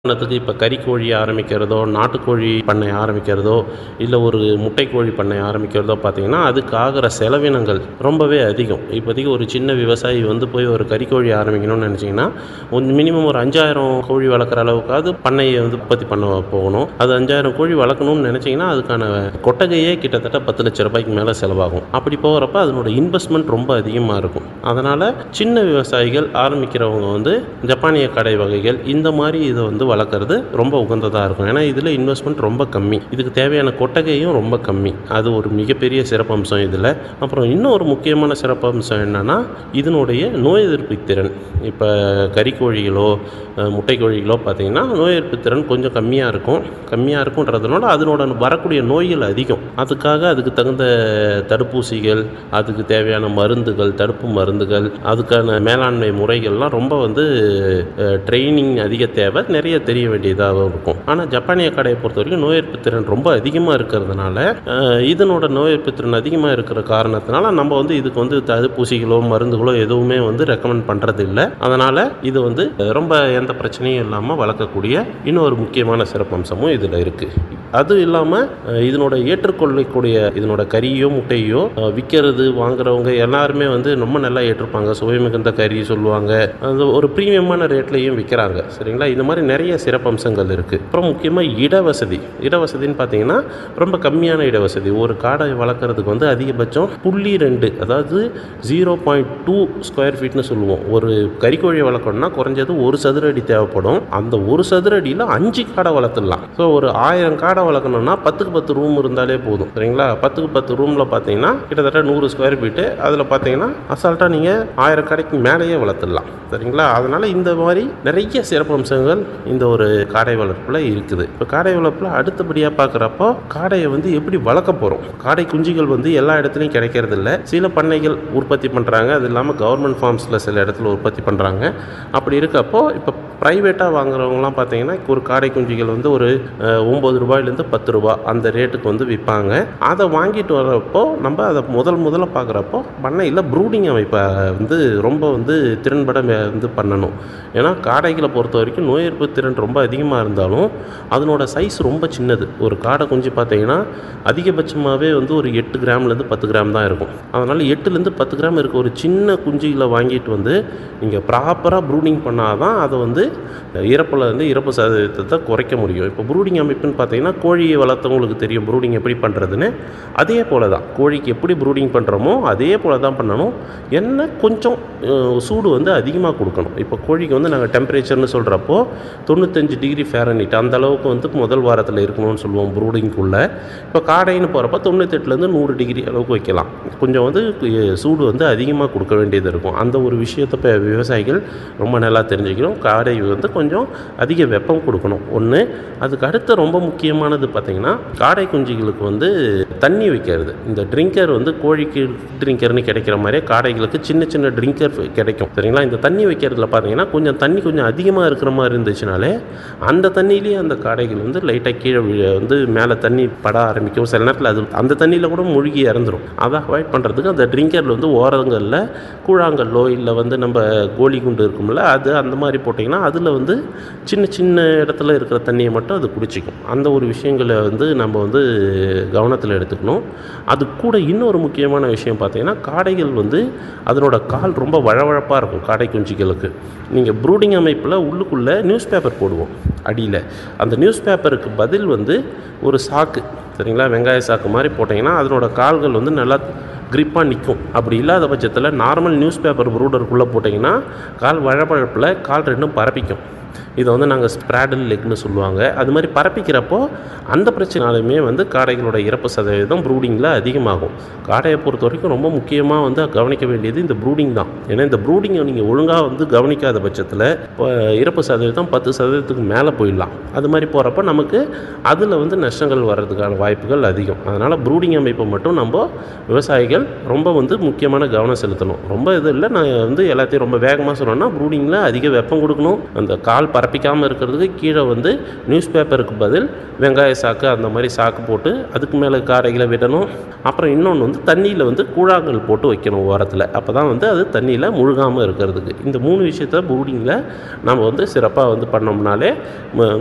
உதாரணத்துக்கு இப்போ கறிக்கோழி ஆரம்பிக்கிறதோ நாட்டுக்கோழி பண்ணை ஆரம்பிக்கிறதோ இல்லை ஒரு முட்டைக்கோழி பண்ணை ஆரம்பிக்கிறதோ பார்த்தீங்கன்னா அதுக்கு ஆகிற செலவினங்கள் ரொம்பவே அதிகம் இப்போதைக்கு ஒரு சின்ன விவசாயி வந்து போய் ஒரு கறிக்கோழி ஆரம்பிக்கணும்னு நினச்சிங்கன்னா கொஞ்சம் மினிமம் ஒரு அஞ்சாயிரம் கோழி வளர்க்குற அளவுக்காவது பண்ணையை வந்து உற்பத்தி பண்ண போகணும் அது அஞ்சாயிரம் கோழி வளர்க்கணும்னு நினச்சிங்கன்னா அதுக்கான கொட்டகையே கிட்டத்தட்ட பத்து லட்ச ரூபாய்க்கு மேலே செலவாகும் அப்படி போகிறப்ப அதனோட இன்வெஸ்ட்மெண்ட் ரொம்ப அதிகமாக இருக்கும் அதனால் சின்ன விவசாயிகள் ஆரம்பிக்கிறவங்க வந்து ஜப்பானிய கடை வகைகள் இந்த மாதிரி இதை வந்து வளர்க்குறது ரொம்ப உகந்ததாக இருக்கும் ஏன்னா இதில் இன்வெஸ்ட்மெண்ட் ரொம்ப கம்மி இதுக்கு தேவையான கொட்டகையும் ரொம்ப கம்மி அது ஒரு மிகப்பெரிய சிறப்பம்சம் இதில் அப்புறம் இன்னும் ஒரு முக்கியமான சிறப்பம்சம் என்னென்னா இதனுடைய நோய் எதிர்ப்பு திறன் இப்போ கறிக்கோழிகளோ அஹ், முட்டைக்கோழிகளோ பார்த்தீங்கன்னா நோய் எதிர்ப்பு திறன் கொஞ்சம் கம்மியாக இருக்கும் கம்மியாக இருக்குன்றதுனால அதனோட வரக்கூடிய நோய்கள் அதிகம் அதுக்காக அதுக்கு தகுந்த தடுப்பூசிகள் அதுக்கு தேவையான மருந்துகள் தடுப்பு மருந்துகள் அதுக்கான மேலாண்மை முறைகள்லாம் ரொம்ப வந்து ட்ரைனிங் அதிக தேவை நிறைய தெரிய வேண்டியதாக இருக்கும் ஆனால் ஜப்பானிய கடையை பொறுத்த வரைக்கும் நோய் எதிர்ப்பு திறன் ரொம்ப அதிகமாக இருக்கிறதுனால அஹ், இதனோட நோய் எதிர்ப்பு திறன் அதிகமாக இருக்கிற காரணத்தினால நம்ம வந்து இதுக்கு வந்து தடுப்பூசிகளோ மருந்துகளோ எதுவுமே வந்து ரெக்கமெண்ட் பண்ணுறது இல்லை அதனால் இது வந்து ரொம்ப எந்த பிரச்சனையும் இல்லாமல் வளர்க்கக்கூடிய இன்னொரு முக்கியமான சிறப்பம்சமும் இதில் இருக்குது அது இல்லாமல் இதனோட ஏற்றுக்கொள்ளக்கூடிய இதனோட கறியோ முட்டையோ அஹ், விற்கிறது வாங்குறவங்க எல்லாருமே வந்து ரொம்ப நல்லா ஏற்றுப்பாங்க சுவை மிகுந்த கறி சொல்லுவாங்க அது ஒரு ப்ரீமியமான ரேட்லையும் விற்கிறாங்க சரிங்களா இந்த மாதிரி நிறைய சிறப்பம்சங்கள் இருக்குது அப்புறம் முக்கியமாக இடவசதி இடவசதின்னு பார்த்தீங்கன்னா ரொம்ப கம்மியான இடவசதி ஒரு காடை வளர்க்குறதுக்கு வந்து அதிகபட்சம் புள்ளி ரெண்டு அதாவது ஜீரோ பாயிண்ட் டூ ஸ்கொயர் ஃபீட்னு சொல்லுவோம் ஒரு கறிக்கோழியை வளர்க்கணும்னா குறைஞ்சது ஒரு சதுர அடி தேவைப்படும் அந்த ஒரு சதுர அடியில் அஞ்சு காடை வளர்த்துடலாம் ஸோ ஒரு ஆயிரம் காடை வளர்க்கணும்னா பத்துக்கு பத்து ரூம் இருந்தாலே போதும் சரிங்களா பத்துக்கு பத்து ரூமில் பார்த்தீங்கன்னா கிட்டத்தட்ட நூறு ஸ்கொயர் ஃபீட்டு அதில் பார்த்தீங்கன்னா அசால்ட்டாக நீங்கள் ஆயிரம் கடைக்கு மேலேயே வளர்த்துடலாம் சரிங்களா அதனால் இந்த மாதிரி நிறைய சிறப்பம்சங்கள் இந்த ஒரு காடை வளர்ப்பில் இருக்குது இப்போ காடை வளர்ப்பில் அடுத்தபடியாக பார்க்குறப்போ காடையை வந்து எப்படி வளர்க்க போகிறோம் காடை குஞ்சுகள் வந்து எல்லா இடத்துலையும் கிடைக்கிறது இல்லை சில பண்ணைகள் உற்பத்தி பண்ணுறாங்க அது இல்லாமல் கவர்மெண்ட் ஃபார்ம்ஸில் சில இடத்துல உற்பத்தி பண்ணுறாங்க அப்படி இருக்கப்போ இப்போ ப்ரைவேட்டாக வாங்குறவங்கலாம் பார்த்தீங்கன்னா ஒரு காடை குஞ்சுகள் வந்து ஒரு அஹ், ஒம்பது ரூபாயிலேருந்து பத்து ரூபா அந்த ரேட்டுக்கு வந்து விற்பாங்க அதை வாங்கிட்டு வரப்போ நம்ம அதை முதல் முதல்ல பார்க்குறப்போ பண்ணையில் ப்ரூடிங் அமைப்பை வந்து ரொம்ப வந்து திறன்பட மே- வந்து பண்ணணும் ஏன்னா காடைகளை பொறுத்த வரைக்கும் நோய் எதிர்ப்பு திறன் ரொம்ப அதிகமாக இருந்தாலும் அதனோட சைஸ் ரொம்ப சின்னது ஒரு காடை குஞ்சு பார்த்தீங்கன்னா அதிகபட்சமாகவே வந்து ஒரு எட்டு கிராம்லேருந்து பத்து கிராம் தான் இருக்கும் அதனால் எட்டுலேருந்து பத்து கிராம் இருக்க ஒரு சின்ன குஞ்சுகளை வாங்கிட்டு வந்து நீங்கள் ப்ராப்பராக ப்ரூடிங் பண்ணால் தான் அதை வந்து இறப்பில் வந்து இறப்பு சதவீதத்தை குறைக்க முடியும் இப்போ ப்ரூடிங் அமைப்புன்னு பார்த்தீங்கன்னா கோழியை வளர்த்தவங்களுக்கு தெரியும் ப்ரூடிங் எப்படி பண்ணுறதுன்னு அதே போல தான் கோழிக்கு எப்படி ப்ரூடிங் பண்ணுறோமோ அதே போல தான் பண்ணணும் என்ன கொஞ்சம் அஹ், சூடு வந்து அதிகமாக கொடுக்கணும் இப்போ கோழிக்கு வந்து நாங்கள் டெம்பரேச்சர்னு சொல்கிறப்போ தொண்ணூத்தஞ்சு டிகிரி ஃபேரனிட் அந்த அளவுக்கு வந்து முதல் வாரத்தில் இருக்கணும்னு சொல்லுவோம் ப்ரூடிங்குள்ளே இப்போ காடைன்னு போகிறப்ப தொண்ணூத்தெட்டுலேருந்து நூறு டிகிரி அளவுக்கு வைக்கலாம் கொஞ்சம் வந்து அஹ், சூடு வந்து அதிகமாக கொடுக்க வேண்டியது இருக்கும் அந்த ஒரு விஷயத்தை இப்போ விவசாயிகள் ரொம்ப நல்லா தெரிஞ்சுக்கணும் காடை வந்து கொஞ்சம் அதிக வெப்பம் கொடுக்கணும் ஒன்று அதுக்கு அடுத்து ரொம்ப முக்கியமானது பார்த்திங்கன்னா காடை குஞ்சுகளுக்கு வந்து தண்ணி வைக்கிறது இந்த ட்ரிங்கர் வந்து கோழிக்கு ட்ரிங்கர்னு கிடைக்கிற மாதிரியே காடைகளுக்கு சின்ன சின்ன ட்ரிங்கர் கிடைக்கும் சரிங்களா இந்த தண்ணி வைக்கிறதுல பார்த்தீங்கன்னா கொஞ்சம் தண்ணி கொஞ்சம் அதிகமாக இருக்கிற மாதிரி இருந்துச்சுனாலே அந்த தண்ணியிலேயே அந்த காடைகள் வந்து லைட்டாக கீழே விழ- வந்து மேலே தண்ணி பட ஆரம்பிக்கும் சில நேரத்தில் அது அந்த தண்ணியில் கூட முழுகி இறந்துரும் அதை அவாய்ட் பண்ணுறதுக்கு அந்த ட்ரிங்கரில் வந்து ஓரங்களில் கூழாங்கல்லோ இல்லை வந்து நம்ம கோலி குண்டு இருக்கும்ல அது அந்த மாதிரி போட்டிங்கன்னா அதில் வந்து சின்ன சின்ன இடத்துல இருக்கிற தண்ணியை மட்டும் அது குடிச்சிக்கும் அந்த ஒரு விஷயங்களை வந்து நம்ம வந்து கவனத்தில் எடுத்துக்கணும் அது கூட இன்னொரு முக்கியமான விஷயம் பார்த்தீங்கன்னா காடைகள் வந்து அதனோட கால் ரொம்ப வழவழப்பாக இருக்கும் காடை குஞ்சுகளுக்கு நீங்கள் ப்ரூடிங் அமைப்பில் உள்ளுக்குள்ளே நியூஸ் பேப்பர் போடுவோம் அடியில் அந்த நியூஸ் பேப்பருக்கு பதில் வந்து ஒரு சாக்கு சரிங்களா வெங்காய சாக்கு மாதிரி போட்டிங்கன்னா அதனோட கால்கள் வந்து நல்லா க்ரிப்பாக நிற்கும் அப்படி இல்லாத பட்சத்தில் நார்மல் நியூஸ் பேப்பர் ப்ரூடருக்குள்ளே போட்டிங்கன்னா கால் வழவழப்பில் கால் ரெண்டும் பரப்பிக்கும் இதை வந்து நாங்கள் ஸ்ப்ராடல் லெக்னு சொல்லுவாங்க அது மாதிரி பரப்பிக்கிறப்போ அந்த பிரச்சனாலுமே வந்து காடைகளோட இறப்பு சதவீதம் ப்ரூடிங்கில் அதிகமாகும் காடையை பொறுத்த வரைக்கும் ரொம்ப முக்கியமாக வந்து கவனிக்க வேண்டியது இந்த ப்ரூடிங் தான் ஏன்னா இந்த ப்ரூடிங்கை நீங்கள் ஒழுங்காக வந்து கவனிக்காத பட்சத்தில் இப்போ இறப்பு சதவீதம் பத்து சதவீதத்துக்கு மேலே போயிடலாம் அது மாதிரி போகிறப்ப நமக்கு அதில் வந்து நஷ்டங்கள் வர்றதுக்கான வாய்ப்புகள் அதிகம் அதனால் ப்ரூடிங் அமைப்பை மட்டும் நம்ம விவசாயிகள் ரொம்ப வந்து முக்கியமான கவனம் செலுத்தணும் ரொம்ப இது இல்லை நான் வந்து எல்லாத்தையும் ரொம்ப வேகமாக சொன்னோன்னா ப்ரூடிங்கில் அதிக வெப்பம் கொடுக்கணும் அந்த கால் பால் பரப்பிக்காமல் இருக்கிறதுக்கு கீழே வந்து நியூஸ் பேப்பருக்கு பதில் வெங்காய சாக்கு அந்த மாதிரி சாக்கு போட்டு அதுக்கு மேலே காரைகளை விடணும் அப்புறம் இன்னொன்று வந்து தண்ணியில் வந்து கூழாங்கல் போட்டு வைக்கணும் ஓரத்தில் அப்போ தான் வந்து அது தண்ணியில் முழுகாமல் இருக்கிறதுக்கு இந்த மூணு விஷயத்த ப்ரூடிங்கில் நம்ம வந்து சிறப்பாக வந்து பண்ணோம்னாலே ம-